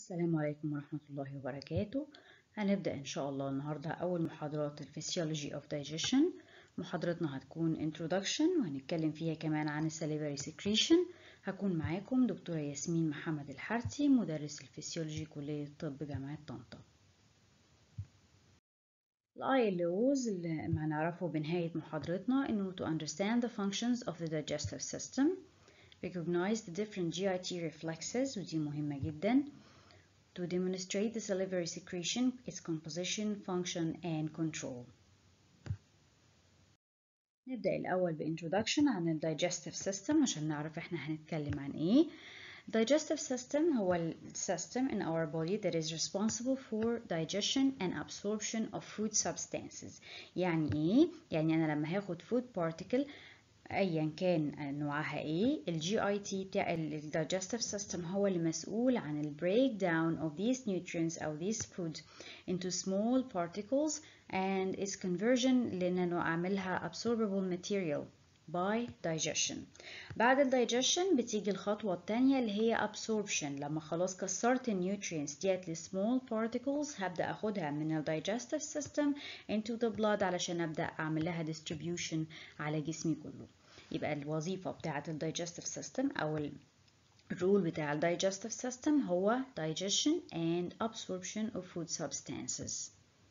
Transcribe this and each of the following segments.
السلام عليكم ورحمة الله وبركاته هنبدأ إن شاء الله النهاردة أول محاضرات ال Physiology of Digestion محاضرتنا هتكون Introduction وهنتكلم فيها كمان عن Salivary Secretion هكون معاكم دكتورة ياسمين محمد الحارتي مدرس الفسيولوجي كلية الطب جامعة طنطا الآي ال أوز اللي ما نعرفه بنهاية محاضرتنا إنه to understand the functions of the digestive system recognize the different GIT reflexes ودي مهمة جدا to demonstrate the salivary secretion, its composition, function, and control. نبدأ الأول بإنترودكشن عن ال digestive system عشان نعرف إحنا هنتكلم عن إيه. digestive system هو ال system in our body that is responsible for digestion and absorption of food substances. يعني إيه؟ يعني أنا لما هاخد food particle ايا كان نوعها ايه الجي اي تي بتاع الدايجستيف سيستم هو اللي مسؤول عن البريك داون of these nutrients او these foods into small particles and its conversion لانه اعملها absorbable material by digestion بعد الدايجيشن بتيجي الخطوة التانية اللي هي absorption لما خلاص كسرت النيوترينز ديت لسمول particles هبدأ أخدها من ال digestive system into the blood علشان أبدأ أعمل لها distribution على جسمي كله يبقى الوظيفة بتاعة ال digestive system أو الرول بتاع ال digestive system هو digestion and absorption of food substances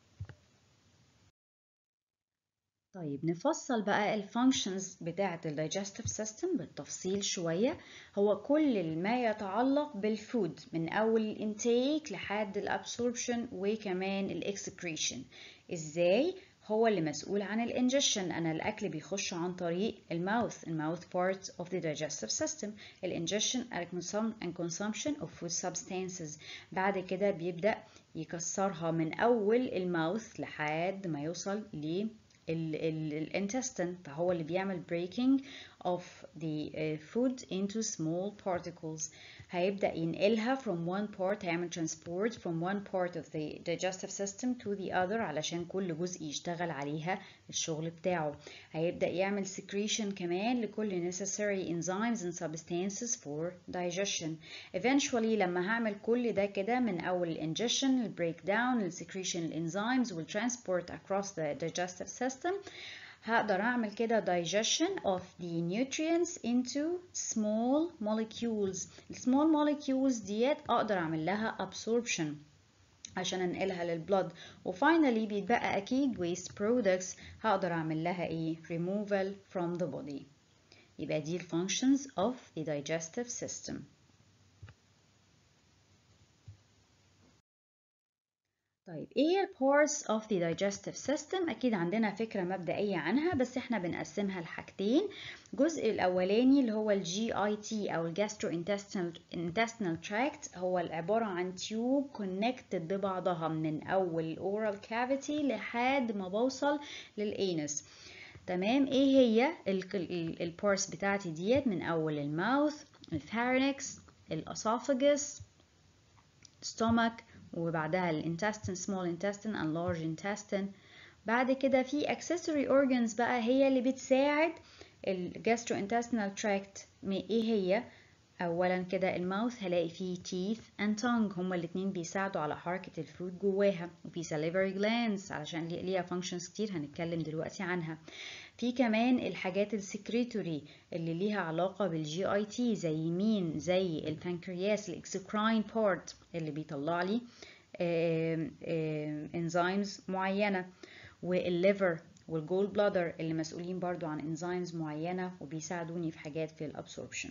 طيب نفصل بقى الفانكشنز بتاعة ال digestive system بالتفصيل شوية هو كل ما يتعلق بالفود من أول الانتيك لحد الابسوربشن وكمان الاكسكريشن ازاي هو اللي مسؤول عن الانجكشن انا الاكل بيخش عن طريق الماوث الماوث part of the digestive system الانجكشن and consumption of food substances بعد كده بيبدأ يكسرها من أول الماوث لحد ما يوصل ل الانتستين فهو اللي بيعمل breaking of the uh, food into small particles هيبدأ ينقلها from one part هيعمل transport from one part of the digestive system to the other علشان كل جزء يشتغل عليها الشغل بتاعه هيبدأ يعمل secretion كمان لكل necessary enzymes and substances for digestion eventually لما هعمل كل ده كده من أول ingestion ال breakdown ال secretion ال enzymes وال transport across the digestive system هقدر أعمل كده digestion of the nutrients into small molecules ال small molecules ديت أقدر أعمل لها absorption عشان أنقلها للبلد وفاينالي بيتبقى أكيد waste products هقدر أعمل لها إيه removal from the body يبقى دي ال functions of the digestive system طيب ايه هي parts of the digestive system اكيد عندنا فكرة مبدئية عنها بس احنا بنقسمها لحاجتين الجزء الاولاني اللي هو الجي اي تي او الجاستروintestinal tract هو عبارة عن تيوب connected ببعضها من اول oral cavity لحد ما بوصل للانس تمام ايه هي البارس بتاعتي ديت من اول الماوث الفارنكس الاسوفاجس stomach وبعدها الانتستين small intestine and large intestine بعد كده في accessory organs بقى هي اللي بتساعد الجاستروintestinal tract ايه هي اولا كده الماوث هلاقي فيه teeth and tongue هما الاتنين بيساعدوا على حركة الفود جواها وفي salivary glands علشان ليها functions كتير هنتكلم دلوقتي عنها في كمان الحاجات السكريتوري اللي ليها علاقة بالجي اي تي زي مين زي البنكرياس الاكسكراين بارت اللي بيطلع لي انزيمز معينة والليفر والجول بلادر اللي مسؤولين برضو عن انزيمز معينة وبيساعدوني في حاجات في الابسوربشن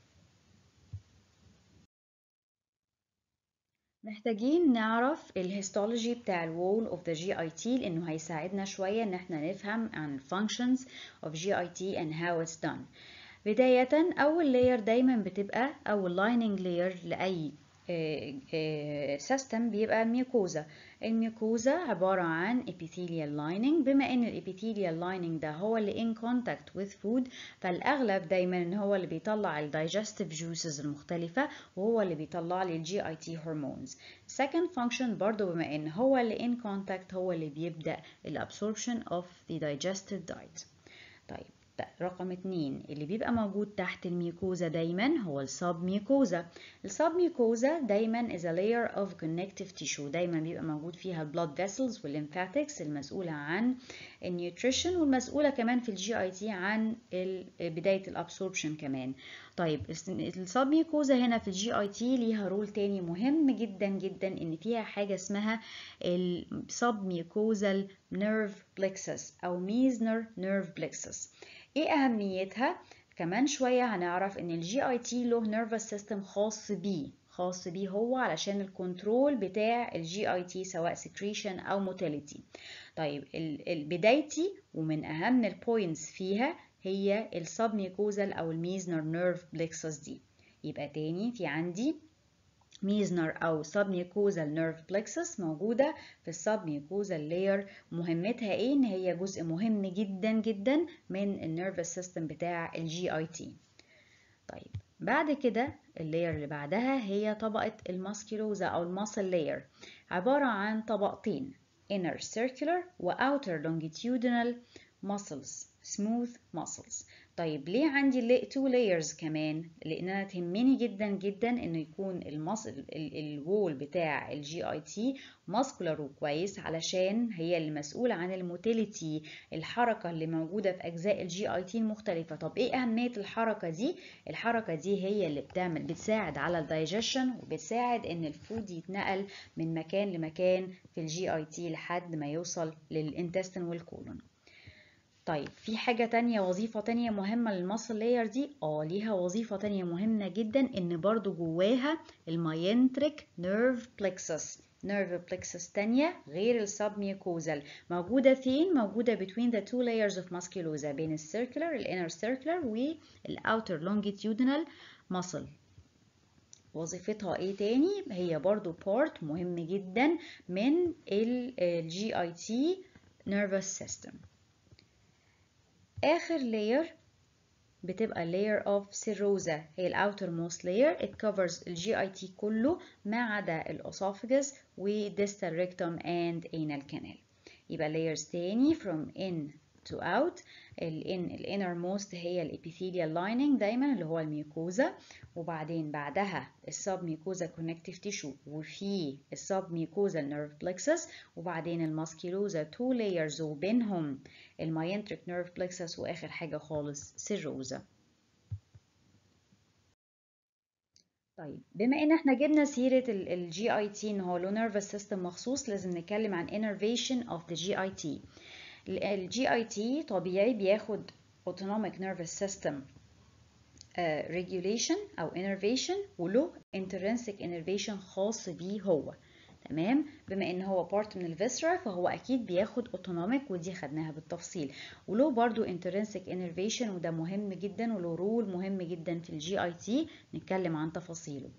محتاجين نعرف الهيستولوجي بتاع الوول اوف ذا جي اي تي لانه هيساعدنا شويه ان احنا نفهم عن الفانكشنز اوف جي اي تي and how it's done بدايه اول لاير دايما بتبقى او لايننج لاير لاي سيستم بيبقى الميوكوزا الميوكوزا عبارة عن epithelial lining بما ان الابيثيليال lining ده هو اللي in contact with food فالأغلب دايما ان هو اللي بيطلع ال digestive juices المختلفة وهو اللي بيطلع لي ال GIT hormones second function برضو بما ان هو اللي in contact هو اللي بيبدأ ال absorption of the digested diet طيب رقم اتنين اللي بيبقى موجود تحت الميكوزا دايما هو السب ميكوزا السب ميكوزا دايما is a layer of connective tissue دايما بيبقى موجود فيها blood vessels والليمفاتكس المسؤولة عن النيوتريشن والمسؤولة كمان في الجي اي تي عن بداية الابسوربشن كمان طيب السب ميكوزا هنا في الجي اي تي ليها رول تاني مهم جدا جدا ان فيها حاجة اسمها السب ميكوزال نيرف بلكسس او ميزنر نيرف بلكسس ايه اهميتها كمان شويه هنعرف ان الجي اي تي له نيرفس سيستم خاص بيه خاص بيه هو علشان الكنترول بتاع الجي اي تي سواء سكريشن او موتيليتي طيب بدايتي ومن اهم البوينتس فيها هي السب ميكوزال او الميزنر نيرف بلكسس دي يبقى تاني في عندي ميزنر أو submucosal nerve plexus موجودة في submucosal layer مهمتها إيه؟ إن هي جزء مهم جدا جدا من النيرفس سيستم بتاع الجي اي تي. طيب بعد كده اللاير اللي بعدها هي طبقة الماسكيلوزا أو الماسل لاير عبارة عن طبقتين inner circular و outer longitudinal muscles smooth muscles طيب ليه عندي تو layers كمان لان انا تهمني جدا جدا انه يكون المصل الوول بتاع الجي اي تي ماسكولار وكويس علشان هي اللي مسؤوله عن الموتيليتي الحركه اللي موجوده في اجزاء الجي اي تي المختلفه طب ايه اهميه الحركه دي الحركه دي هي اللي بتعمل بتساعد على الدايجيشن وبتساعد ان الفود يتنقل من مكان لمكان في الجي اي تي لحد ما يوصل للانتستين والكولون طيب في حاجة تانية وظيفة تانية مهمة للماسل لاير دي اه ليها وظيفة تانية مهمة جدا ان برضو جواها الماينتريك نيرف بلكسس نيرف بلكسس تانية غير السب ميوكوزال موجودة فين؟ موجودة between the two layers of musculosa بين السيركلر الانر سيركلر والاوتر longitudinal muscle وظيفتها ايه تاني؟ هي برضو part مهم جدا من الجي اي تي nervous system آخر layer بتبقى layer of serosa هي ال outermost layer it covers ال GIT كله ما عدا الأسوفجس و distal rectum and anal canal يبقى layers تاني from in to out ال in ال innermost هي ال epithelial lining دايما اللي هو الميوكوزا وبعدين بعدها السب ميوكوزا connective tissue وفي السب ميوكوزا nerve plexus وبعدين الماسكيلوزا two layers وبينهم الماينتريك nerve plexus واخر حاجة خالص سيروزا طيب بما ان احنا جبنا سيرة الجي اي تي ان هو له نيرفس سيستم مخصوص لازم نتكلم عن innervation of the GIT الجي اي تي طبيعي بياخد autonomic nervous system uh, regulation او innervation وله intrinsic innervation خاص بيه هو تمام بما ان هو بارت من الفيسرا فهو اكيد بياخد اوتونوميك ودي خدناها بالتفصيل وله برضو انترنسك انرفيشن وده مهم جدا وله رول مهم جدا في الجي اي تي نتكلم عن تفاصيله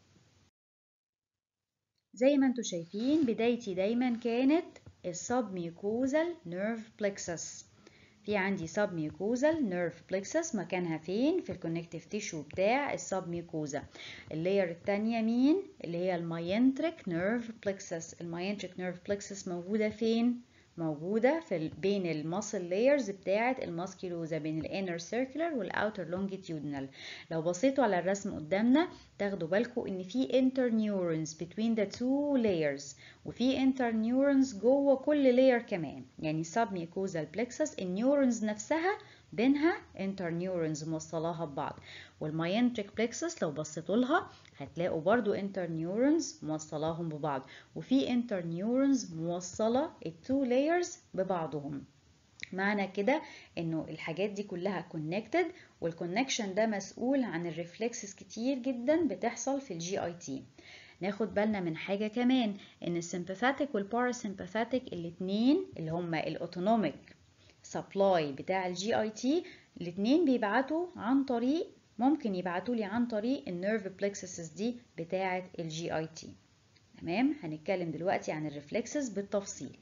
زي ما انتم شايفين بدايتي دايما كانت السب ميوكوزال نيرف بلكسس في عندي سب ميوكوزال نيرف بلكسس مكانها فين في الكونكتيف تيشو بتاع السب ميوكوزا اللاير الثانيه مين اللي هي الماينتريك نيرف بلكسس الماينتريك نيرف بلكسس موجوده فين موجودة في بين الماسل لايرز بتاعة الماسكيلوزا بين الانر سيركلر والاوتر لونجيتيودنال لو بصيتوا على الرسم قدامنا تاخدوا بالكم ان في انتر نيورونز between the two layers وفي انتر نيورونز جوه كل لاير كمان يعني سب ميكوزال بلكسس النيورونز نفسها بينها انتر نيورونز موصلاها ببعض والماينتريك بلكسس لو بصيتوا لها هتلاقوا برضو انتر نيورونز موصلاهم ببعض وفي انتر نيورونز موصله التو لايرز ببعضهم معنى كده انه الحاجات دي كلها كونكتد والكونكشن ده مسؤول عن الريفلكسز كتير جدا بتحصل في الجي اي تي ناخد بالنا من حاجة كمان ان السمباثيك والباراسمباثيك الاتنين اللي هما الاوتونوميك سبلاي بتاع الجي اي تي الاتنين بيبعتوا عن طريق ممكن يبعتوا لي عن طريق النيرف بلكسس دي بتاعة الجي اي تي تمام هنتكلم دلوقتي عن الريفلكسز بالتفصيل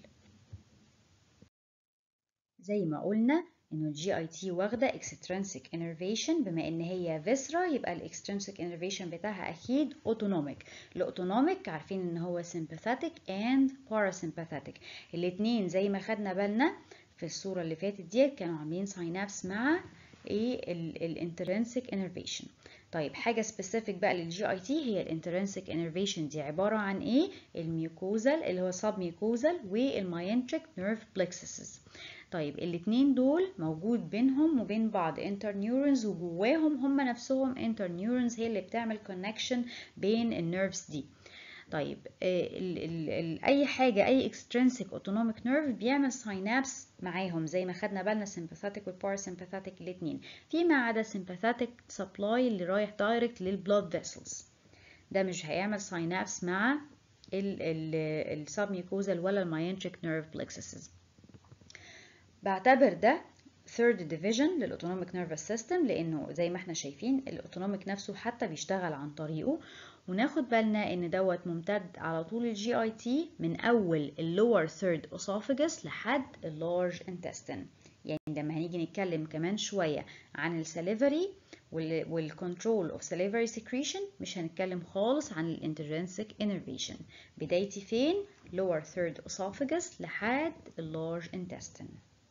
زي ما قلنا انه الجي اي تي واخده extrinsic innervation بما ان هي فيسرا يبقى الاكسترنسيك innervation بتاعها اكيد اوتونوميك الاوتونوميك عارفين ان هو sympathetic and parasympathetic الاتنين زي ما خدنا بالنا في الصورة اللي فاتت ديت كانوا عاملين ساينابس مع ايه الانترنسك انرفيشن طيب حاجة سبيسيفيك بقى للجي اي تي هي الانترنسك انرفيشن دي عبارة عن ايه الميوكوزال اللي هو سب ميوكوزال والماينتريك نيرف بلكسسز طيب الاتنين دول موجود بينهم وبين بعض انتر نيورونز وجواهم هم نفسهم انتر نيورونز هي اللي بتعمل كونكشن بين النيرفز دي طيب ال ال ال اي حاجه اي extrinsic autonomic nerve بيعمل ساينابس معاهم زي ما خدنا بالنا sympathetic والباراسمباثيك الاثنين فيما عدا sympathetic supply اللي رايح دايركت للبلود فيسلز ده مش هيعمل ساينابس مع السبميوكوزال ولا الماينتريك نيرف plexuses بعتبر ده third division للاوتونوميك نيرفس سيستم لانه زي ما احنا شايفين الاوتونوميك نفسه حتى بيشتغل عن طريقه وناخد بالنا ان دوت ممتد على طول الجي اي تي من اول اللور ثيرد اسوفاجس لحد اللارج انتستين يعني لما هنيجي نتكلم كمان شويه عن السليفري والكنترول اوف salivary secretion مش هنتكلم خالص عن الانترنسك innervation بدايتي فين lower third esophagus لحد اللارج intestine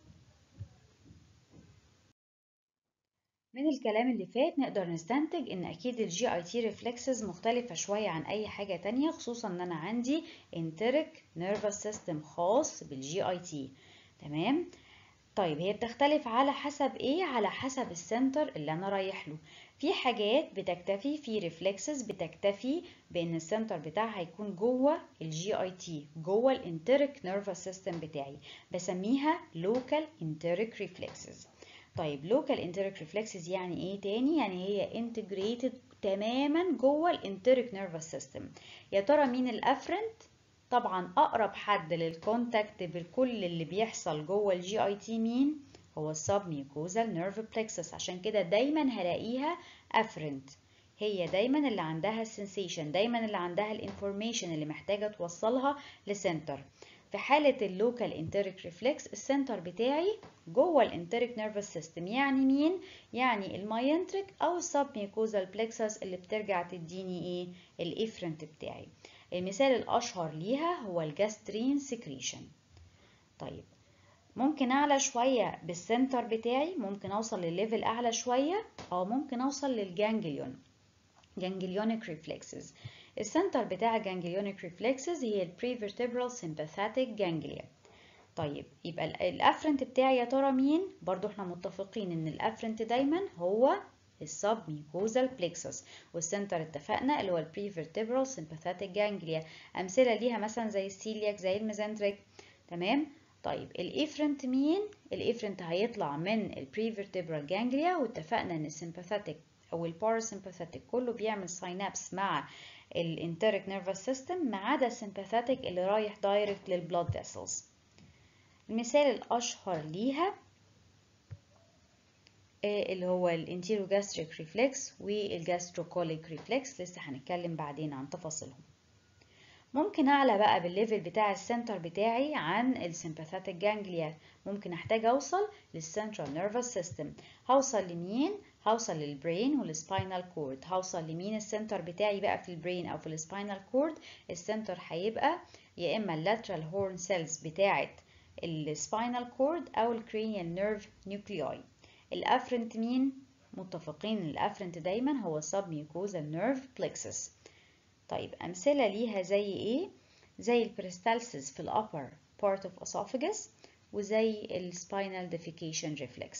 من الكلام اللي فات نقدر نستنتج ان اكيد الجي اي تي ريفلكسز مختلفة شوية عن اي حاجة تانية خصوصا ان انا عندي انتريك نيرفس سيستم خاص بالجي اي تي تمام طيب هي بتختلف على حسب ايه على حسب السنتر اللي انا رايح له في حاجات بتكتفي في ريفلكسز بتكتفي بان السنتر بتاعها يكون جوه الجي اي تي جوه الانتريك نيرفس سيستم بتاعي بسميها لوكال انتريك ريفلكسز طيب لوكال انتريك ريفلكسز يعني ايه تاني يعني هي انتجريتد تماما جوه الانتريك نيرفس سيستم يا ترى مين الافرنت طبعا اقرب حد للكونتاكت بكل اللي بيحصل جوه الجي اي تي مين هو السب ميوكوزال نيرف بلكسس عشان كده دايما هلاقيها افرنت هي دايما اللي عندها السنسيشن دايما اللي عندها الانفورميشن اللي محتاجه توصلها لسنتر في حالة اللوكال انتريك ريفلكس السنتر بتاعي جوه الانتريك نيرفس سيستم يعني مين؟ يعني الماينتريك أو السب ميوكوزال بلكسس اللي بترجع تديني ايه؟ الافرنت بتاعي المثال الأشهر ليها هو الجاسترين سكريشن طيب ممكن أعلى شوية بالسنتر بتاعي ممكن أوصل لليفل أعلى شوية أو ممكن أوصل للجانجليون جانجليونيك ريفلكسز السنتر بتاع الجانجليونيك ريفلكسز هي البريفرتبرال سيمباثيك جانجليا طيب يبقى الافرنت بتاعي يا ترى مين برضو احنا متفقين ان الافرنت دايما هو السب ميوكوزال بلكسس والسنتر اتفقنا اللي هو البريفرتبرال سيمباثيك جانجليا امثله ليها مثلا زي السيلياك زي الميزنتريك تمام طيب الافرنت مين الافرنت هيطلع من البريفرتبرال جانجليا واتفقنا ان السيمباثيك او الباراسمباثيك كله بيعمل ساينابس مع الانتريك نيرفس سيستم ما عدا السمباثيك اللي رايح دايركت للبلود فيسلز المثال الاشهر ليها اللي هو الانتيرو جاستريك ريفلكس والجاستروكوليك ريفلكس لسه هنتكلم بعدين عن تفاصيلهم ممكن اعلى بقى بالليفل بتاع السنتر بتاعي عن السمباثيك جانجليا ممكن احتاج اوصل للسنترال نيرفس سيستم هوصل لمين هوصل للبرين والسباينال كورد هوصل لمين السنتر بتاعي بقى في البرين او في السباينال كورد السنتر هيبقى يا اما اللاترال هورن سيلز بتاعه السباينال كورد او الكرينيال نيرف نيوكلياي الافرنت مين متفقين ان الافرنت دايما هو سب ميوكوزال نيرف بلكسس طيب امثله ليها زي ايه زي البريستالسيس في الابر part of esophagus وزي السباينال defecation reflex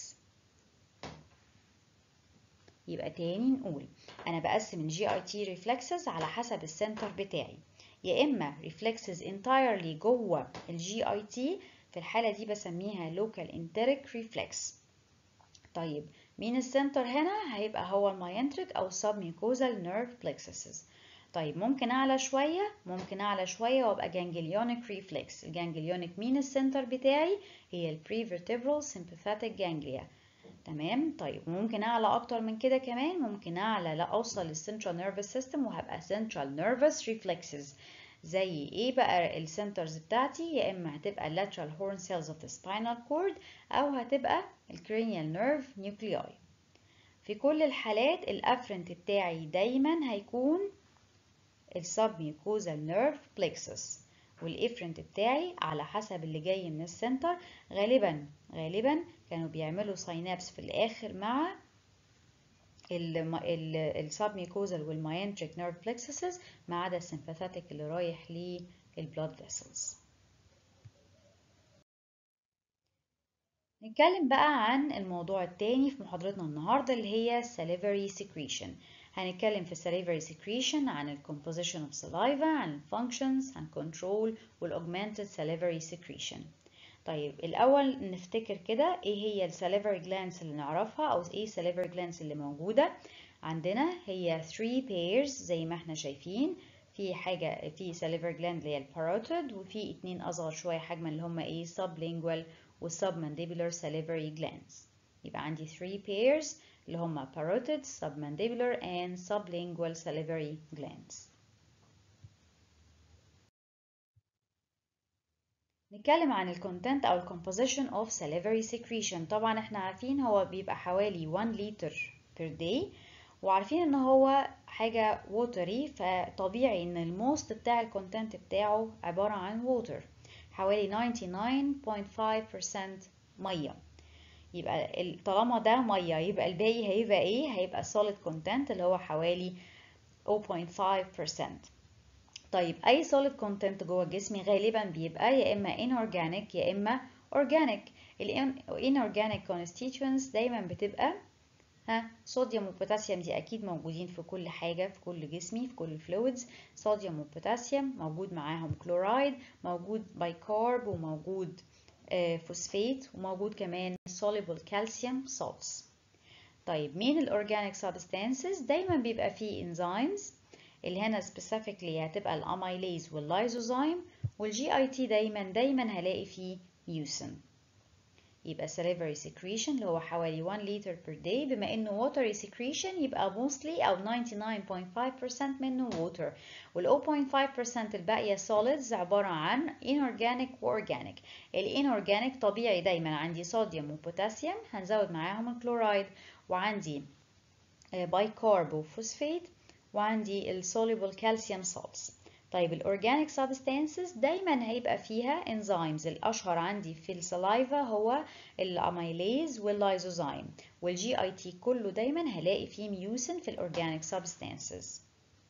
يبقى تاني نقول انا بقسم الجي اي تي ريفلكسز على حسب السنتر بتاعي يا اما ريفلكسز entirely جوه الجي اي تي في الحاله دي بسميها local enteric reflex طيب مين السنتر هنا هيبقى هو الماينتريك او submucosal nerve plexuses طيب ممكن اعلى شويه ممكن اعلى شويه وابقى جانجليونيك ريفلكس الجانجليونيك مين السنتر بتاعي هي البريفرتبرال sympathetic ganglia تمام طيب ممكن اعلى اكتر من كده كمان ممكن اعلى لا اوصل للسنترال نيرفس سيستم وهبقى سنترال نيرفس ريفلكسز زي ايه بقى السنترز بتاعتي يا اما هتبقى lateral horn cells of the spinal cord او هتبقى الكرينيال نيرف نيوكلياي في كل الحالات الافرنت بتاعي دايما هيكون السب ميوكوزال نيرف plexus والافرنت بتاعي على حسب اللي جاي من السنتر غالبا غالبا كانوا بيعملوا ساينابس في الاخر مع السبميكوزال والماينتريك نيرف plexuses ما عدا السمباثيك اللي رايح للبلاد فيسلز نتكلم بقى عن الموضوع التاني في محاضرتنا النهاردة اللي هي salivary secretion هنتكلم في salivary secretion عن ال composition of saliva عن ال functions عن control وال augmented salivary secretion طيب الأول نفتكر كده إيه هي ال salivary glands اللي نعرفها أو إيه salivary glands اللي موجودة عندنا هي 3 pairs زي ما احنا شايفين في حاجة في salivary gland اللي هي الباروتيد وفي اتنين أصغر شوية حجما اللي هما إيه sublingual و submandibular salivary glands يبقى عندي 3 pairs اللي هما parotid, submandibular and sublingual salivary glands نتكلم عن ال content أو ال composition of salivary secretion طبعا احنا عارفين هو بيبقى حوالي 1 liter per day وعارفين ان هو حاجة watery فطبيعي ان الموست بتاع ال content بتاعه عبارة عن water حوالي 99.5% مية يبقى طالما ده مية يبقى الباقي هيبقى ايه هيبقى solid content اللي هو حوالي 0.5% طيب اي solid content جوه جسمي غالبا بيبقى يا اما inorganic يا اما organic ال inorganic constituents دايما بتبقى ها صوديوم وبوتاسيوم دي اكيد موجودين في كل حاجه في كل جسمي في كل الفلويدز صوديوم وبوتاسيوم موجود معاهم كلورايد موجود بايكارب وموجود آه فوسفات وموجود كمان soluble calcium salts طيب مين الاورجانيك سبستانسز دايما بيبقى فيه enzymes اللي هنا specifically هتبقى الاميليز واللايزوزايم والجي اي تي دايما دايما هلاقي فيه ميوسين يبقى salivary secretion اللي هو حوالي 1 لتر per day بما انه watery secretion يبقى mostly او 99.5% منه water وال 0.5% الباقية solids عبارة عن inorganic و organic ال inorganic طبيعي دايما عندي صوديوم وبوتاسيوم هنزود معاهم الكلورايد وعندي بايكارب وفوسفات وعندي ال soluble calcium salts طيب الاورجانيك سبستانسز دايما هيبقى فيها انزيمز الاشهر عندي في السلايفا هو الاميليز واللايزوزايم والجي اي تي كله دايما هلاقي فيه ميوسين في الاورجانيك سبستانسز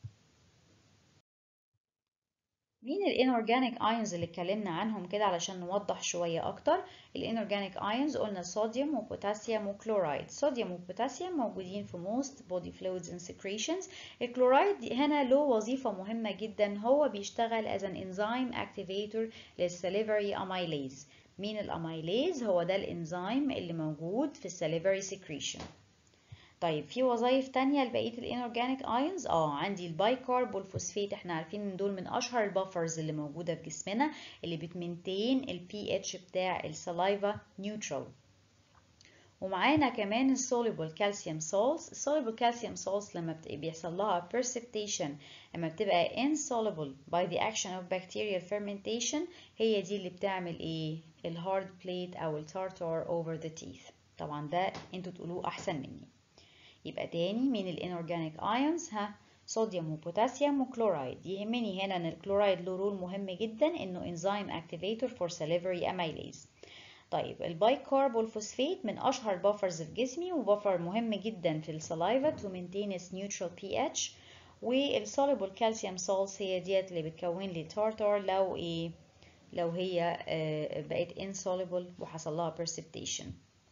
مين الانورجانيك ايونز اللي اتكلمنا عنهم كده علشان نوضح شويه اكتر الانورجانيك ايونز قلنا صوديوم وبوتاسيوم وكلورايد صوديوم وبوتاسيوم موجودين في most body fluids and secretions الكلورايد هنا له وظيفه مهمه جدا هو بيشتغل as an enzyme activator للسليفري amylase مين الاميليز هو ده الانزيم اللي موجود في السليفري secretion طيب في وظائف تانية لبقية الانورجانيك ايونز اه عندي البايكارب والفوسفات احنا عارفين ان دول من اشهر البافرز اللي موجودة في جسمنا اللي بتمنتين البي اتش بتاع السلايفا نيوترال ومعانا كمان السوليبل كالسيوم سولز السوليبل كالسيوم سولز لما بيحصل لها precipitation لما بتبقى insoluble by the action of bacterial fermentation هي دي اللي بتعمل ايه الهارد بليت او التارتار over the teeth طبعا ده انتوا تقولوه احسن مني يبقى تاني من الانورجانيك ايونز ها صوديوم وبوتاسيوم وكلورايد يهمني هنا ان الكلورايد له رول مهم جدا انه انزيم اكتيفيتور فور salivary amylase طيب البايكارب والفوسفات من اشهر بافرز في جسمي وبفر مهم جدا في السلايفا تو maintain its neutral pH والسوليبل كالسيوم سولز هي ديت اللي بتكون لي تارتار لو ايه لو هي بقت insoluble وحصل لها precipitation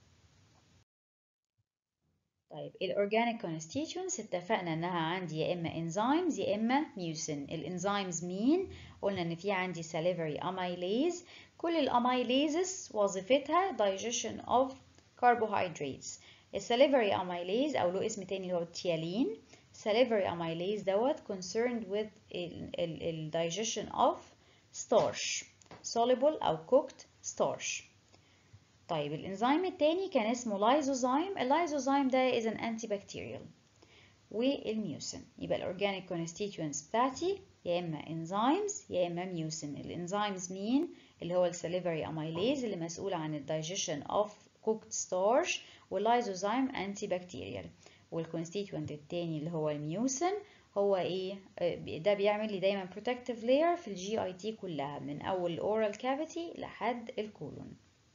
طيب الاورجانيك constituents اتفقنا انها عندي يا اما enzymes يا اما mucin الانزيمز مين قلنا ان في عندي salivary amylase كل الاميليزز وظيفتها digestion of carbohydrates السليفري amylase او له اسم تاني اللي هو التيالين salivary amylase دوت concerned with ال digestion of starch soluble او cooked starch طيب الانزيم التاني كان اسمه لايزوزايم اللايزوزايم ده is an antibacterial والميوسين يبقى الاورجانيك constituents بتاعتي يا اما enzymes يا اما ميوسين الانزيمز مين اللي هو السليفري اميليز اللي مسؤول عن الدايجيشن اوف cooked starch واللايزوزايم antibacterial والconstituent التاني اللي هو الميوسين هو ايه ده بيعمل لي دايما protective layer في الجي اي تي كلها من اول الاورال كافيتي لحد الكولون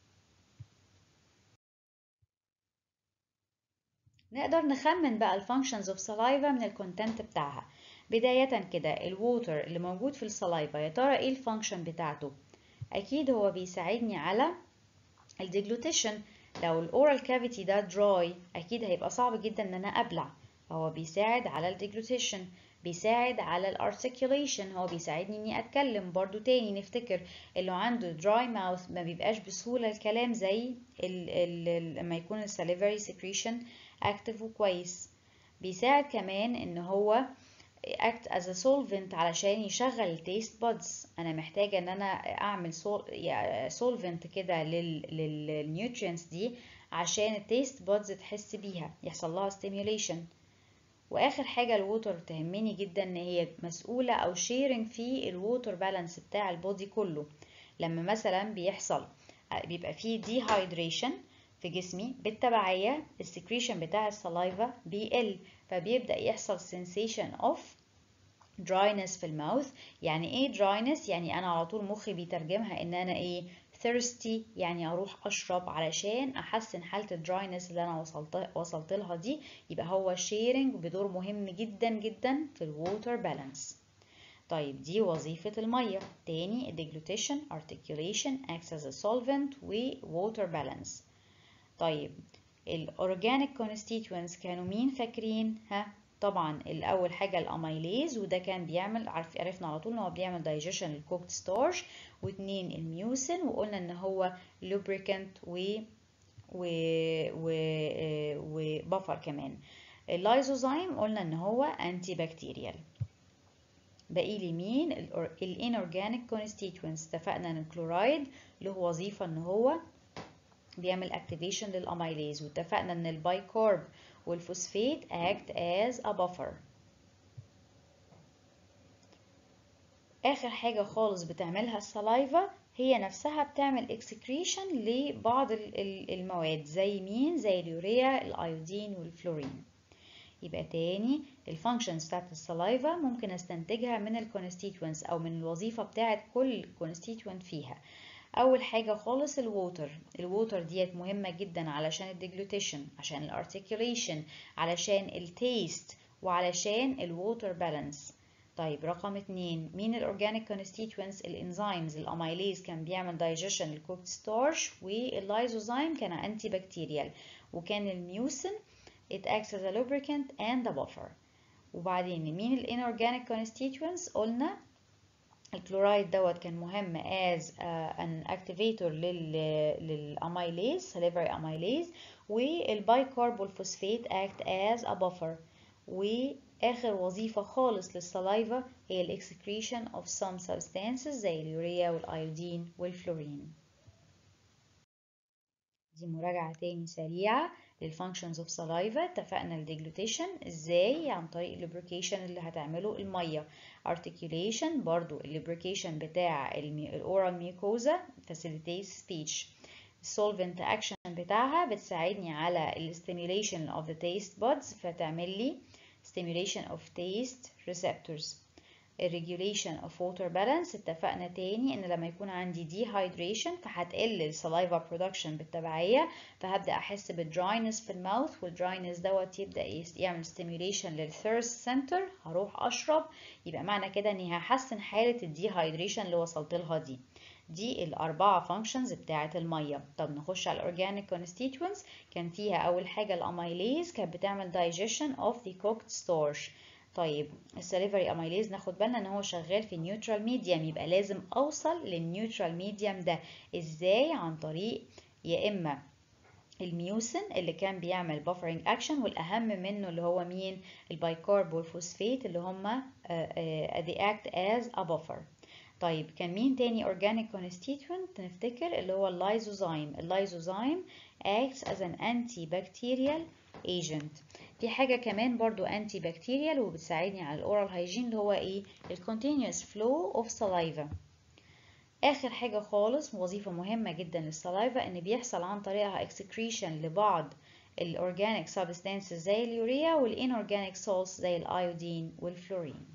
نقدر نخمن بقى الفانكشنز اوف سلايفا من الكونتنت بتاعها بداية كده الووتر اللي موجود في السلايفا يا ترى ايه الفانكشن بتاعته اكيد هو بيساعدني على الديجلوتيشن لو الاورال كافيتي ده دراي اكيد هيبقى صعب جدا ان انا ابلع فهو بيساعد على الديجلوتيشن بيساعد على الارتكيوليشن هو بيساعدني اني اتكلم برضو تاني نفتكر اللي عنده دراي ماوث ما بيبقاش بسهولة الكلام زي ال ال لما يكون الساليفري سكريشن اكتف وكويس بيساعد كمان ان هو act as a solvent علشان يشغل التيست بادز انا محتاجه ان انا اعمل solvent كده للنيوترينتس دي عشان التيست بادز تحس بيها يحصل لها stimulation واخر حاجه الووتر تهمني جدا ان هي مسؤوله او شيرنج في الووتر بالانس بتاع البودي كله لما مثلا بيحصل بيبقى فيه dehydration في جسمي بالتبعية السكريشن بتاع السلايفا بيقل فبيبدأ يحصل sensation of dryness في الماوث يعني ايه dryness يعني انا على طول مخي بيترجمها ان انا ايه thirsty يعني اروح اشرب علشان احسن حالة الدراينس اللي انا وصلت وصلت لها دي يبقى هو sharing بدور مهم جدا جدا في الووتر بالانس طيب دي وظيفة المية تاني deglutition articulation acts as a solvent و water balance طيب الاورجانيك constituents كانوا مين فاكرين ها طبعا الاول حاجه الاميليز وده كان بيعمل عارف عرفنا على طول ان هو بيعمل دايجيشن للكوكت ستارش واثنين الميوسين وقلنا ان هو لوبريكانت و و و وبفر كمان اللايزوزايم قلنا ان هو انتي بكتيريال باقي لي مين الانورجانيك constituents اتفقنا ان الكلورايد له وظيفه ان هو بيعمل activation للاميليز واتفقنا ان البايكارب والفوسفات act as a buffer اخر حاجه خالص بتعملها السلايفا هي نفسها بتعمل اكسكريشن لبعض المواد زي مين زي اليوريا الايودين والفلورين يبقى تاني الفانكشنز بتاعت السلايفا ممكن استنتجها من الكونستيتوينتس او من الوظيفه بتاعت كل كونستيتوينت فيها اول حاجه خالص الووتر الووتر ديت مهمه جدا علشان الديجلوتيشن عشان الارتكيوليشن علشان التيست وعلشان الووتر بالانس طيب رقم اتنين مين الاورجانيك كونستيتوينتس الانزيمز الاميليز كان بيعمل دايجيشن للكوكت ستارش واللايزوزايم كان انتي بكتيريال وكان الميوسين it acts as a lubricant and a buffer وبعدين مين الانورجانيك constituents قلنا الكلورايد دوت كان مهم as uh, an activator لل للاميليز salivary amylase والبايكارب والفوسفات act as a buffer واخر وظيفة خالص للسلايفا هي الاكسكريشن of some substances زي اليوريا والايودين والفلورين دي مراجعة تاني سريعة للfunctions of saliva اتفقنا الديجلوتيشن ازاي عن طريق الليبريكيشن اللي هتعمله المية articulation برضو الليبريكيشن بتاع الاورال ميوكوزا facilitates speech solvent action بتاعها بتساعدني على ال stimulation of the taste buds فتعمل لي stimulation of taste receptors الريجوليشن اوف ووتر بالانس اتفقنا تاني ان لما يكون عندي dehydration فهتقل السلايفا برودكشن بالتبعيه فهبدا احس بالدراينس في الماوث والدراينس دوت يبدا يعمل ستيميوليشن للثيرست سنتر هروح اشرب يبقى معنى كده اني هحسن حاله الديهايدريشن اللي وصلت لها دي دي الأربعة فانكشنز بتاعة المية طب نخش على الأورجانيك constituents كان فيها أول حاجة الأميليز كانت بتعمل digestion of the cooked starch طيب السليفري اميليز ناخد بالنا ان هو شغال في نيوترال ميديم يبقى لازم اوصل للنيوترال ميديم ده ازاي عن طريق يا اما الميوسين اللي كان بيعمل بافرنج اكشن والاهم منه اللي هو مين البايكارب والفوسفات اللي هما they act as a buffer طيب كان مين تاني organic constituent نفتكر اللي هو اللايزوزايم اللايزوزايم acts as an antibacterial agent في حاجة كمان برضو انتي بكتيريال وبتساعدني على الاورال هايجين اللي هو ايه ال continuous flow of saliva اخر حاجة خالص وظيفة مهمة جدا للسلايفا ان بيحصل عن طريقها excretion لبعض الاورجانيك سبستانسز زي اليوريا والانورجانيك سولز زي الايودين والفلورين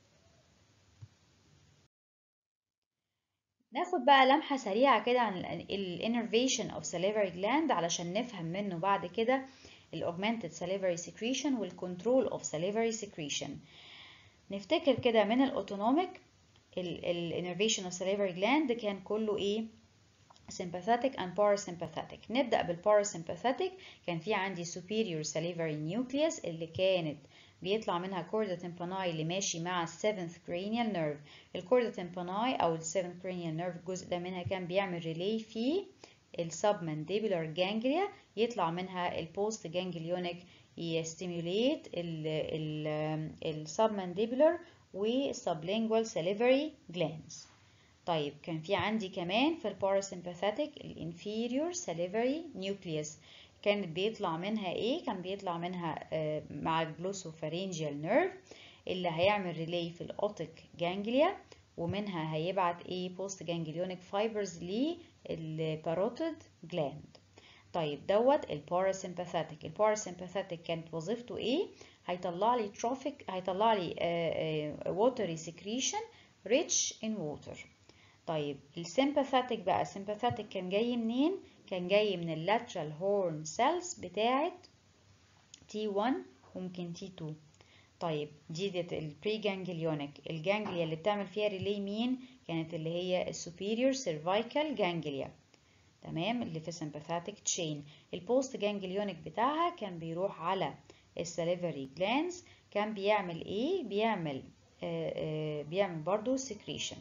ناخد بقى لمحة سريعة كده عن الانرفيشن of salivary gland علشان نفهم منه بعد كده ال augmented salivary secretion وال control of salivary secretion نفتكر كده من الاوتونوميك ال innervation of salivary gland كان كله ايه sympathetic and parasympathetic نبدأ بالباراسيمباثيك كان في عندي superior salivary nucleus اللي كانت بيطلع منها كوردا تمباناي اللي ماشي مع السيفنث cranial nerve الكوردا تمباناي او السيفنث cranial nerve الجزء ده منها كان بيعمل ريلي في السبمنديبولار جانجليا يطلع منها البوست جانجليونيك يستيموليت السبمنديبولار والسبلينجوال salivary glands طيب كان في عندي كمان في الباراسيمباثيك الانفيريور salivary nucleus كانت بيطلع منها ايه كان بيطلع منها آه مع الجلوسوفارينجيال نيرف اللي هيعمل ريلي في الاوتيك جانجليا ومنها هيبعت ايه بوست جانجليونيك فايبرز للباروتيد جلاند طيب دوت الباراسيمباثيك الباراسيمباثيك كانت وظيفته ايه هيطلع لي تروفيك هيطلع لي ووتري سكريشن ريتش ان ووتر طيب السيمباثيك بقى السيمباثيك كان جاي منين كان جاي من اللاترال هورن سيلز بتاعه T1 وممكن T2 طيب دي ديت البري جانجليونيك الجانجليا اللي بتعمل فيها ريلي مين كانت اللي هي السوبيريور سيرفايكال جانجليا تمام اللي في sympathetic تشين البوست جانجليونيك بتاعها كان بيروح على السليفري جلانز كان بيعمل ايه بيعمل آآ آآ بيعمل برضو secretion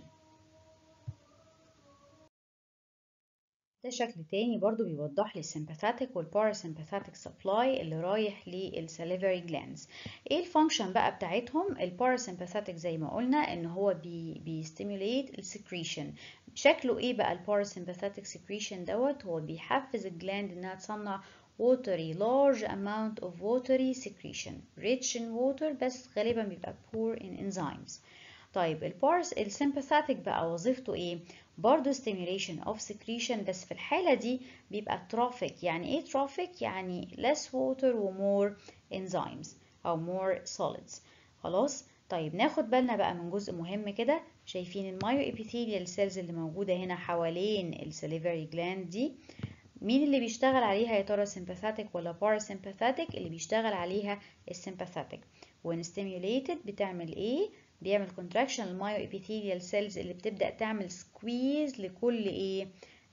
ده شكل تاني برضو بيوضح لي السيمباثيك والباراسيمباثيك سبلاي اللي رايح للساليفري جلاندز ايه الفانكشن بقى بتاعتهم الباراسيمباثيك زي ما قلنا ان هو بي بيستيموليت السكريشن شكله ايه بقى الباراسيمباثيك سكريشن دوت هو بيحفز الجلاند انها تصنع watery large amount of watery secretion rich in water بس غالبا بيبقى poor in enzymes طيب البارس السيمباثيك بقى وظيفته ايه برضه stimulation of secretion بس في الحالة دي بيبقى trophic يعني ايه trophic يعني less water و more enzymes أو more solids خلاص طيب ناخد بالنا بقى من جزء مهم كده شايفين المايو epithelial cells اللي موجودة هنا حوالين السليفري جلاند دي مين اللي بيشتغل عليها يا ترى sympathetic ولا parasympathetic اللي بيشتغل عليها السيمباثيك when stimulated بتعمل ايه بيعمل contraction للمايو epithelial cells اللي بتبدأ تعمل squeeze لكل ايه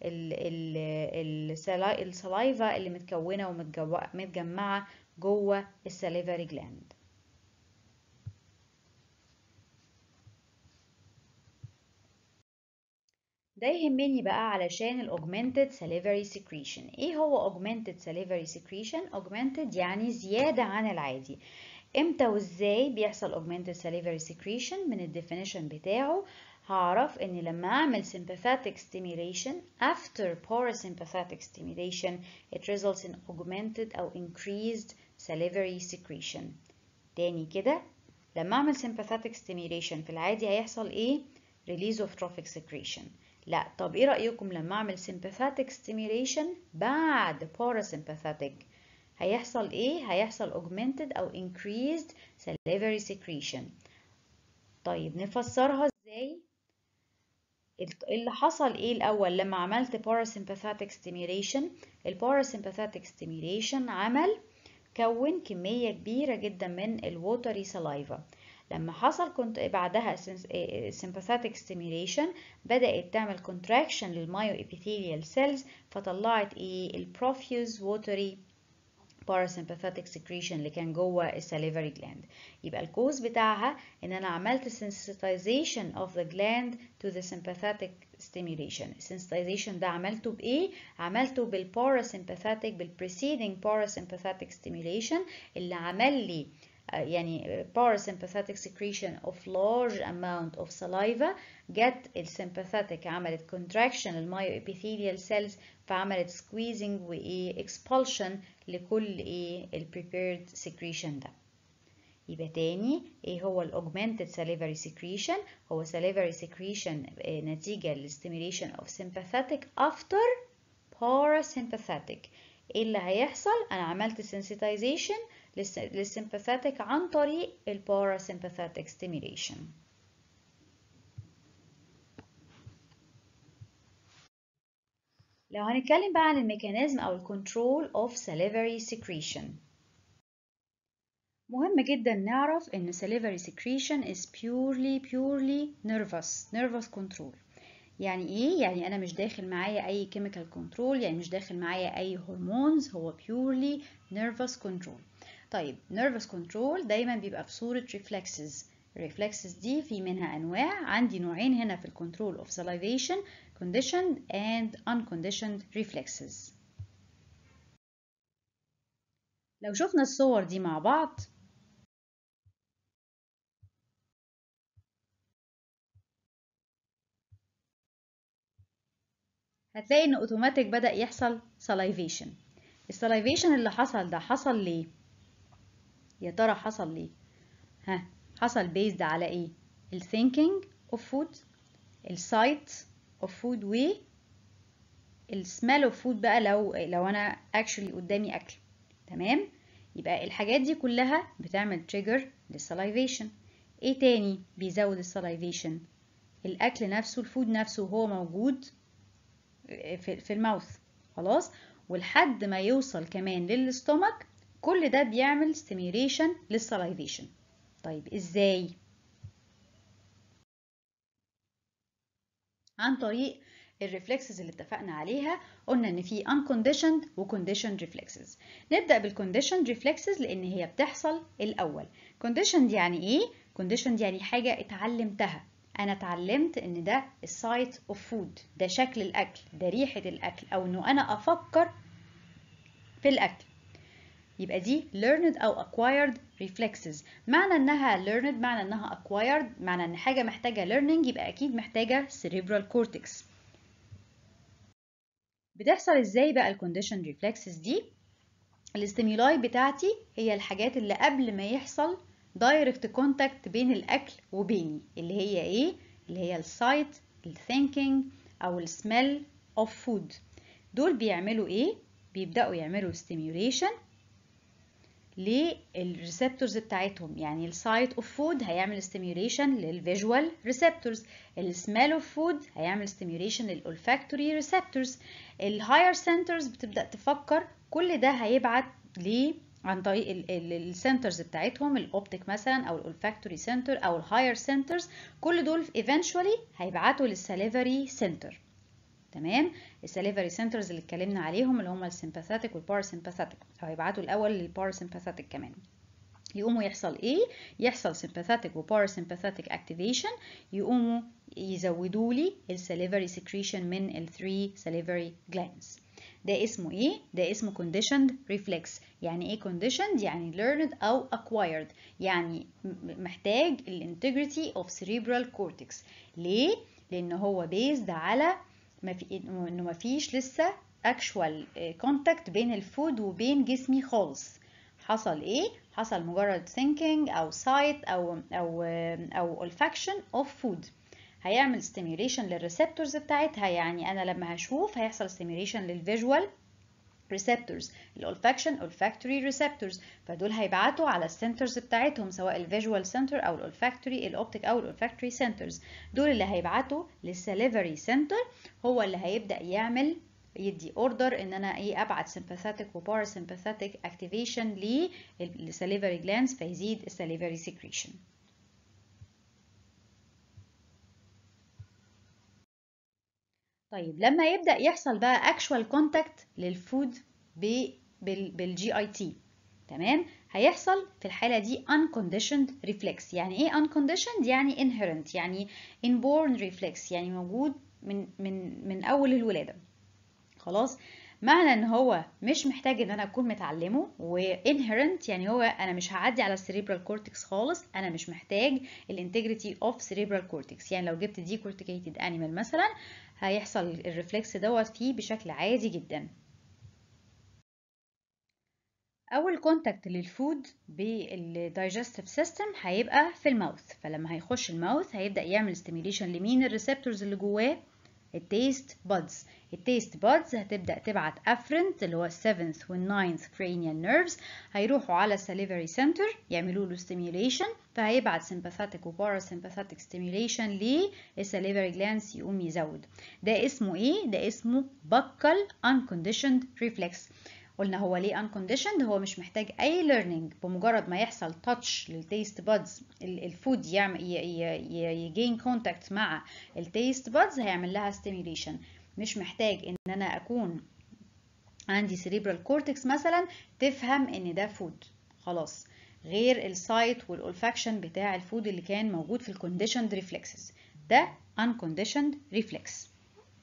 السلايفا اللي متكونة ومتجمعة جوه السليفري جلاند ده يهمني بقى علشان ال augmented salivary secretion ايه هو augmented salivary secretion augmented يعني زيادة عن العادي امتى وازاي بيحصل augmented salivary secretion من الديفينيشن بتاعه هعرف ان لما اعمل sympathetic stimulation after parasympathetic stimulation it results in augmented او increased salivary secretion تاني كده لما اعمل sympathetic stimulation في العادي هيحصل ايه release of trophic secretion لا طب ايه رأيكم لما اعمل sympathetic stimulation بعد parasympathetic هيحصل ايه هيحصل augmented او increased salivary secretion طيب نفسرها ازاي اللي حصل ايه الاول لما عملت parasympathetic stimulation الباراسيمباثيك stimulation عمل كون كمية كبيرة جدا من الووتري سلايفا لما حصل كنت بعدها sympathetic stimulation بدأت تعمل contraction للمايو epithelial cells فطلعت ايه البروفيوز watery parasympathetic secretion اللي كان جوه الساليفري gland يبقى الكوز بتاعها ان انا عملت sensitization of the gland to the sympathetic stimulation sensitization ده عملته بايه عملته بالباراسيمباثيك بالpreceding parasympathetic stimulation اللي عمل لي يعني parasympathetic secretion of large amount of saliva جت السيمباثيك عملت contraction للمايو epithelial cells فعملت squeezing وايه expulsion لكل ايه ال prepared secretion ده يبقى تاني ايه هو ال augmented salivary secretion هو salivary secretion نتيجة لل stimulation of sympathetic after parasympathetic ايه اللي هيحصل انا عملت sensitization للسمباثيك عن طريق الباراسمباثيك stimulation لو هنتكلم بقى عن الميكانيزم او الكنترول of salivary secretion مهم جدا نعرف ان salivary secretion is purely purely nervous nervous control يعني ايه يعني انا مش داخل معايا اي chemical control يعني مش داخل معايا اي هرمونز هو purely nervous control طيب nervous control دايما بيبقى في صورة reflexes الريفلكسز دي في منها انواع عندي نوعين هنا في الكنترول of salivation conditioned and unconditioned reflexes لو شفنا الصور دي مع بعض هتلاقي ان اوتوماتيك بدأ يحصل salivation السلايفيشن اللي حصل ده حصل ليه يا ترى حصل ليه ها حصل based على ايه ال thinking of food ال sight of food و ال smell of food بقى لو لو انا actually قدامي اكل تمام يبقى الحاجات دي كلها بتعمل trigger للسلايفيشن ايه تاني بيزود السلايفيشن الاكل نفسه الفود نفسه وهو موجود في, في الماوث خلاص ولحد ما يوصل كمان للاستومك كل ده بيعمل stimulation للسلايفيشن طيب ازاي عن طريق الريفلكسز اللي اتفقنا عليها قلنا ان في unconditioned و conditioned reflexes نبدأ بالconditioned reflexes لان هي بتحصل الاول conditioned يعني ايه conditioned يعني حاجة اتعلمتها انا اتعلمت ان ده السايت اوف فود ده شكل الاكل ده ريحة الاكل او انه انا افكر في الاكل يبقى دي learned أو acquired reflexes معنى إنها learned معنى إنها acquired معنى إن حاجة محتاجة learning يبقى أكيد محتاجة cerebral cortex بتحصل إزاي بقى الconditioned reflexes دي الاستيمولاي بتاعتي هي الحاجات اللي قبل ما يحصل direct contact بين الأكل وبيني اللي هي إيه؟ اللي هي السايت الثينكينج أو السمell of food دول بيعملوا إيه؟ بيبدأوا يعملوا stimulation للريسبتورز بتاعتهم يعني السايت اوف فود هيعمل ستيميوليشن للفيجوال ريسبتورز السميل اوف فود هيعمل ستيميوليشن للأولفاكتوري ريسبتورز الهاير سنترز بتبدا تفكر كل ده هيبعت ل عن طريق السنترز بتاعتهم الاوبتيك مثلا او الاولفاكتوري سنتر او الهاير سنترز كل دول eventually هيبعتوا للساليفري سنتر تمام الساليفري سنترز اللي اتكلمنا عليهم اللي هم السمباثيك والباراسمباثيك هيبعتوا الاول للباراسمباثيك كمان يقوموا يحصل ايه يحصل sympathetic وباراسمباثيك activation يقوموا يزودوا لي الساليفري secretion من ال 3 salivary glands ده اسمه ايه ده اسمه conditioned reflex يعني ايه conditioned يعني learned او acquired يعني محتاج ال integrity of cerebral cortex ليه لان هو based على ما في انه ما فيش لسه actual contact بين الفود وبين جسمي خالص حصل ايه حصل مجرد thinking او sight او او او olfaction of food هيعمل stimulation للريسبتورز بتاعتها يعني انا لما هشوف هيحصل stimulation للفيجوال receptors الolfaction olfactory receptors فدول هيبعتوا على السنترز بتاعتهم سواء الفيجوال سنتر او الاولفاكتوري الاوبتيك او الاولفاكتوري سنترز دول اللي هيبعتوا للساليفري سنتر هو اللي هيبدا يعمل يدي اوردر ان انا ايه ابعت sympathetic وباراسمباثيك activation للساليفري جلاندز فيزيد الساليفري secretion طيب لما يبدأ يحصل بقى actual contact للفود بالجي اي تي تمام هيحصل في الحالة دي unconditioned reflex يعني ايه unconditioned يعني inherent يعني inborn reflex يعني موجود من من من اول الولادة خلاص معنى ان هو مش محتاج ان انا اكون متعلمه وانهرنت يعني هو انا مش هعدي على السريبرال كورتكس خالص انا مش محتاج الانتجريتي اوف سريبرال كورتكس يعني لو جبت دي كورتيكيتد انيمال مثلا هيحصل الريفلكس دوت فيه بشكل عادي جدا اول كونتاكت للفود بالدايجستيف سيستم هيبقى في الماوث فلما هيخش الماوث هيبدا يعمل ستيميليشن لمين الريسبتورز اللي جواه التيست بادز التيست بادز هتبدأ تبعت افرنت اللي هو ال 7th وال 9th cranial nerves هيروحوا على salivary center يعملوا له stimulation فهيبعت sympathetic و parasympathetic stimulation للsalivary glands يقوم يزود ده اسمه ايه؟ ده اسمه buccal unconditioned reflex قلنا هو ليه unconditioned هو مش محتاج اي learning بمجرد ما يحصل touch للتيست بادز الفود يعمل يجين كونتاكت مع التيست بادز هيعمل لها stimulation مش محتاج ان انا اكون عندي cerebral cortex مثلا تفهم ان ده فود خلاص غير السايت والولفاكشن بتاع الفود اللي كان موجود في الكونديشند ريفلكسز ده unconditioned reflex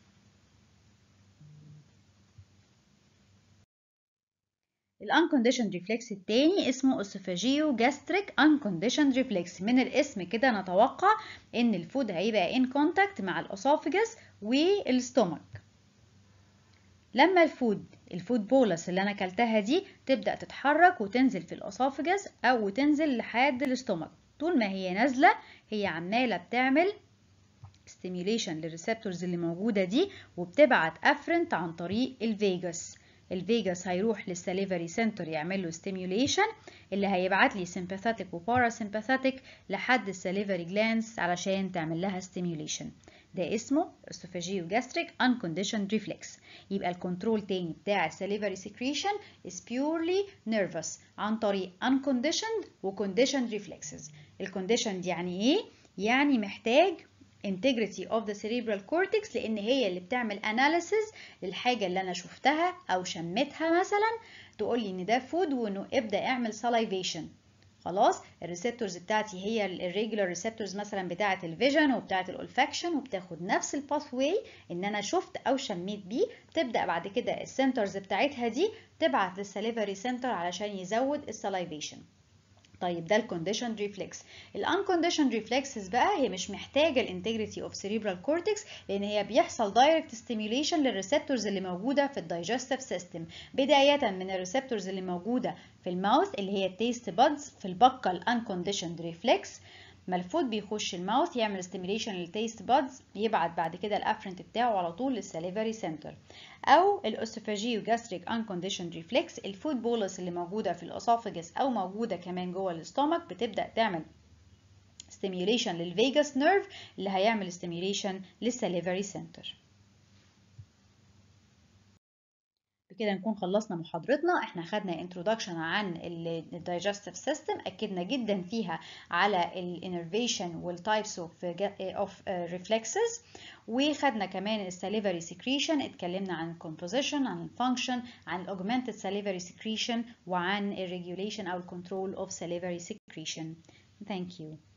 الانكونديشند ريفلكس التاني اسمه اسوفاجيو جاستريك unconditioned reflex من الاسم كده نتوقع ان الفود هيبقى in contact مع الاسوفجس والستومك لما الفود الفود بولس اللي انا اكلتها دي تبدا تتحرك وتنزل في الاسوفجس او تنزل لحد الاستومك طول ما هي نازله هي عماله بتعمل stimulation للريسبتورز اللي موجوده دي وبتبعت افرنت عن طريق الفيجاس الفيجاس هيروح للساليفري سنتر يعمل له ستيميوليشن اللي هيبعت لي سمباثيك وباراسمباثيك لحد الساليفري جلانس علشان تعمل لها ستيميوليشن ده اسمه اسوفاجيو جاستريك unconditioned reflex يبقى الكنترول تاني بتاع الساليفري secretion is purely nervous عن طريق unconditioned و conditioned reflexes الconditioned يعني ايه؟ يعني محتاج integrity of the cerebral cortex لان هي اللي بتعمل analysis للحاجة اللي انا شفتها او شمتها مثلا تقول لي ان ده food وانه ابدأ اعمل salivation خلاص الريسبتورز بتاعتي هي الريجولار ريسبتورز مثلا بتاعه الفيجن وبتاعه الاولفاكشن وبتاخد نفس الباث واي ان انا شفت او شميت بيه تبدا بعد كده السنترز بتاعتها دي تبعت للسليفري سنتر علشان يزود السلايفيشن طيب ده الكونديشن ريفلكس الانكونديشن ريفلكسز بقى هي مش محتاجه الانتجريتي اوف سيريبرال كورتكس لان هي بيحصل دايركت ستيميوليشن للريسبتورز اللي موجوده في الدايجستيف سيستم بدايه من الريسبتورز اللي موجوده في الماوث اللي هي التيست بادز في البقه الانكونديشند ريفلكس ما الفود بيخش الماوث يعمل ستيميوليشن للتيست بادز يبعت بعد كده الافرنت بتاعه على طول للساليفري سنتر او الاوسوفاجيو جاستريك انكونديشند ريفلكس الفود بولس اللي موجوده في الاسوفجس او موجوده كمان جوه الاستومك بتبدا تعمل ستيميوليشن للفيجاس نيرف اللي هيعمل ستيميوليشن للساليفري سنتر بكده نكون خلصنا محاضرتنا احنا خدنا introduction عن الدايجستيف سيستم اكدنا جدا فيها على الانرفيشن والتايبس اوف اوف ريفلكسز وخدنا كمان الساليفري سكريشن اتكلمنا عن الكومبوزيشن عن الفانكشن عن الاوجمانتد ساليفري سكريشن وعن الريجوليشن او الكنترول اوف ساليفري سكريشن Thank you.